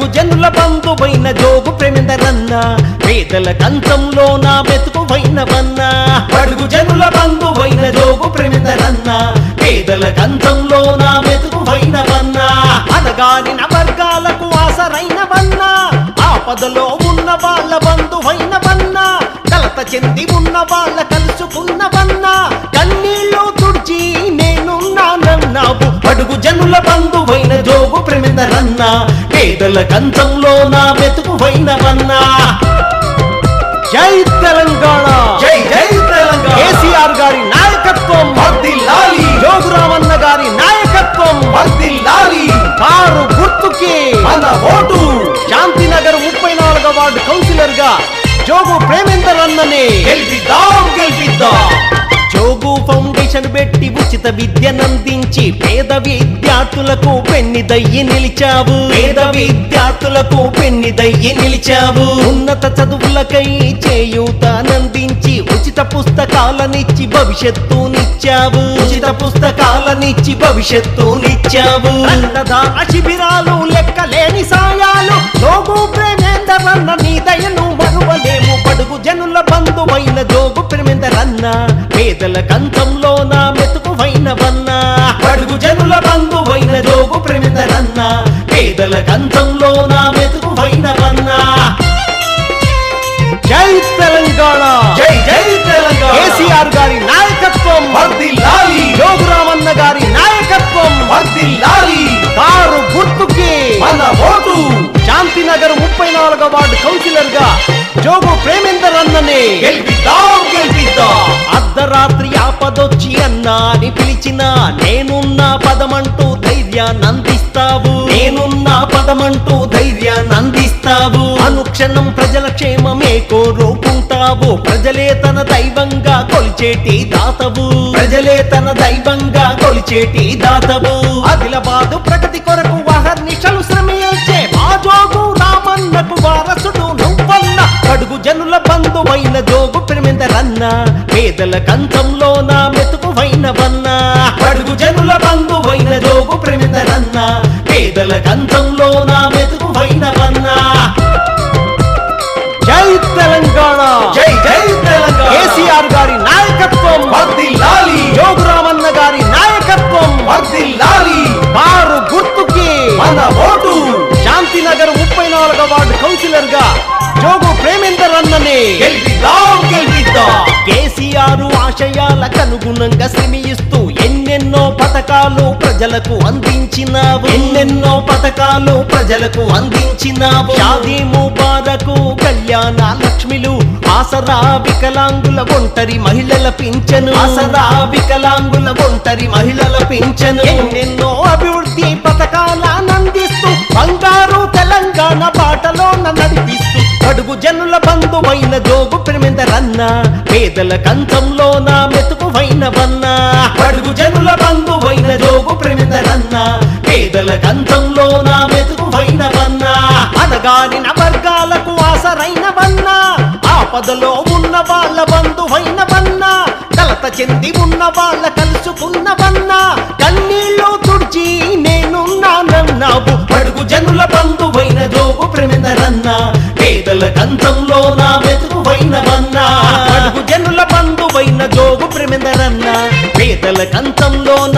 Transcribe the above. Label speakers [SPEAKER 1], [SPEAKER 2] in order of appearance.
[SPEAKER 1] జనుల బంధువైన జోగు ప్రేమిందరన్న పేదల కంచంలో నా మెతుకువైనవన్న బడుగు జనుల బంధువైన జోగు ప్రేమిందరన్న పేదల కంచంలో నా మెతుకువైనవన్న అనగారిన వర్గాలకు ఆసరైనవన్న ఆపదలో ఉన్న వాళ్ళ బంధువైనవన్న కలత చెంది ఉన్న వాళ్ళ కలుసుకున్నవన్న కన్నీళ్ళు తుడిచి నేనున్నానన్నావు అడుగు జనుల బంధువైన జోగు ప్రేమిందరన్న పేదల కంచంలో నా మెతుకువైనవన్నా జై తెలంగాణ
[SPEAKER 2] జై జై తెలంగాణ
[SPEAKER 1] కేసీఆర్ గారి నాయకత్వం
[SPEAKER 2] వర్ధిల్లాలి.
[SPEAKER 1] జోగురామన్న గారి నాయకత్వం
[SPEAKER 2] వర్ధిల్లాలి
[SPEAKER 1] కారు గుర్తుకి
[SPEAKER 2] మన ఓటు
[SPEAKER 1] శాంతినగర్ ముప్పై నాలుగో వార్డు కౌన్సిలర్ గా జోగు ప్రేమేందర్ అన్ననే
[SPEAKER 2] గెలిపిద్దాం గెలిపిద్దాం
[SPEAKER 1] జోగు ఫౌండేషన్ పెట్టి ఉచిత విద్యనందించి పేద విద్యార్థులకు పెన్నిదయ్యి నిలిచావు పేద విద్యార్థులకు పెన్నిదయ్యి నిలిచావు ఉన్నత చదువులకై చేయూతనందించి ఉచిత పుస్తకాలనిచ్చి భవిష్యత్తునిచ్చావు ఉచిత పుస్తకాలనిచ్చి భవిష్యత్తునిచ్చావు రక్తదాన శిబిరాలు లెక్కలేని సాయాలు జోగు ప్రేమేందర్ అన్న నీ దయను మరువలేము పడుగు జనుల బంధువైన జోగు ప్రేమేందరన్న పేదల కంచంలో నా మెతుకువైనవన్న పడుగు జనుల బంధువైన జోగు ప్రేమేందరన్న పేదల కంచంలో నా మెతుకువైనవన్న జై తెలంగాణ
[SPEAKER 2] జై జై తెలంగాణ
[SPEAKER 1] కేసీఆర్ గారి నాయకత్వం
[SPEAKER 2] వర్ధిల్లాలి
[SPEAKER 1] జోగురామన్న గారి నాయకత్వం
[SPEAKER 2] వర్ధిల్లాలి
[SPEAKER 1] కారు గుర్తుకి
[SPEAKER 2] మన ఓటు
[SPEAKER 1] శాంతినగర్ ముప్పై నాలుగో వార్డు కౌన్సిలర్ గా జోగు ప్రేమేందర్ అన్ననే
[SPEAKER 2] గెలిపిద్దాం గెలిపిద్దాం
[SPEAKER 1] అర్ధరాత్రి ఆపదొచ్చి అన్నా అని పిలిచిన నేనున్న పదమంటూ ధైర్యాన్ని అందిస్తావు నేనున్న పదమంటూ ధైర్యాన్ని అందిస్తావు అనుక్షణం ప్రజల క్షేమమే కోరుకుంటావు ప్రజలే తన దైవంగా కొలిచేటి దాతవు ప్రజలే తన దైవంగా కొలిచేటి దాతవు ఆదిలాబాదు ప్రగతి కొరకు వహర్నిశలు శ్రమించే మా జోగు రామన్నకు వారసుడు నువ్వన్న కడుగు జనుల బంధువైన జోగు ప్రేమిందరన్న పేదల కంచంలో నా మెతుకువైనవన్న కడుగు జనుల బంధువైన జోగు ప్రేమిందరన్న పేదల కంచంలో నా మెతుకువైనవన్న జై తెలంగాణ
[SPEAKER 2] జై జై తెలంగాణ
[SPEAKER 1] కేసీఆర్ గారి నాయకత్వం
[SPEAKER 2] వర్ధిల్లాలి
[SPEAKER 1] జోగురామన్న గారి నాయకత్వం
[SPEAKER 2] వర్ధిల్లాలి
[SPEAKER 1] కారు గుర్తుకి
[SPEAKER 2] మన ఓటు
[SPEAKER 1] శాంతినగర్ ముప్పై నాలుగో వార్డు కౌన్సిలర్ గా జోగు ప్రేమేందర్ అన్ననే
[SPEAKER 2] గెలిపిద్దాం గెలిపిద్దాం
[SPEAKER 1] కేసీఆర్ ఆశయాలకు అనుగుణంగా శ్రమిస్తూ ఎన్నెన్నో పథకాలు ప్రజలకు అందించినావు ఎన్నెన్నో పథకాలు ప్రజలకు అందించినావు షాదీ ముబారకు కళ్యాణ లక్ష్మిలు ఆసరా వికలాంగుల ఒంటరి మహిళల పింఛను ఆసరా వికలాంగుల ఒంటరి మహిళల పింఛను ఎన్నెన్నో అభివృద్ధి పథకాలను అందిస్తూ బంగారు తెలంగాణ బాటలో నడిపిస్తూ అడుగు జనుల బంధువైన జోగు ప్రేమిందరన్న పేదల కంచంలో నా మెతుకువైనవన్న అడుగు జనుల బంధువైన జోగు ప్రేమిందరన్న పేదల కంచంలో నా మెతుకువైనవన్న అనగారిన వర్గాలకు ఆసరైనవన్న ఆపదలో ఉన్న వాళ్ళ బంధువైనవన్న కలత చెంది ఉన్న వాళ్ళ కలుసుకున్నవన్న కన్నీళ్ళు తుడిచి నేనున్నానన్నావు అడుగు జనుల బంధువైన జోగు ప్రేమిందరన్న పేదల కంచంలో నా మెతుకువైనవన్న అడుగు జనుల బంధువైన జోగు ప్రేమిందరన్న పేదల కంచంలో నా